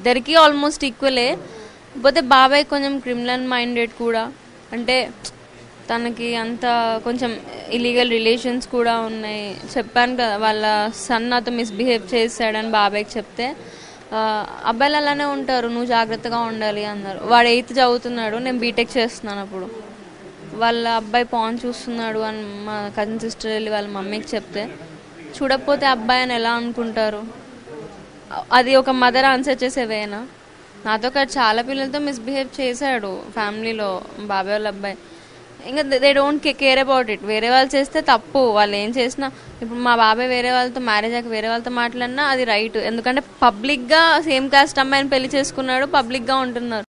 ఇద్దరికి ఆల్మోస్ట్ ఈక్వలే పోతే బాబాయ్ కొంచెం క్రిమినల్ మైండెడ్ కూడా అంటే తనకి అంత కొంచెం ఇలీగల్ రిలేషన్స్ కూడా ఉన్నాయి చెప్పాను కదా వాళ్ళ సన్ నాతో మిస్బిహేవ్ చేశాడని బాబాయ్కి చెప్తే ఆ, అబ్బాయిలు అలానే ఉంటారు నువ్వు జాగ్రత్తగా ఉండాలి అన్నారు వాడు ఎయిత్ చదువుతున్నాడు నేను బీటెక్ చేస్తున్నాను అప్పుడు వాళ్ళ అబ్బాయి పాన్ చూస్తున్నాడు అని మా కజిన్ సిస్టర్ వెళ్ళి వాళ్ళ మమ్మీకి చెప్తే చూడకపోతే అబ్బాయి అని ఎలా అనుకుంటారు అది ఒక మదర్ ఆన్సర్ చేసే వేనా నాతో కాదు చాలా పిల్లలతో మిస్బిహేవ్ చేశాడు ఫ్యామిలీలో బాబాయ్ వాళ్ళ అబ్బాయి ఇంకా they don't care about it వేరే వాళ్ళు చేస్తే తప్పు వాళ్ళు ఏం చేసినా ఇప్పుడు మా బాబాయ్ వేరే వాళ్ళతో మ్యారేజ్ అయ్యాక వేరే వాళ్ళతో మాట్లాడినా అది రైట్ ఎందుకంటే పబ్లిక్గా సేమ్ కాస్ట్ అమ్మాయిని పెళ్లి చేసుకున్నాడు పబ్లిక్గా ఉంటున్నారు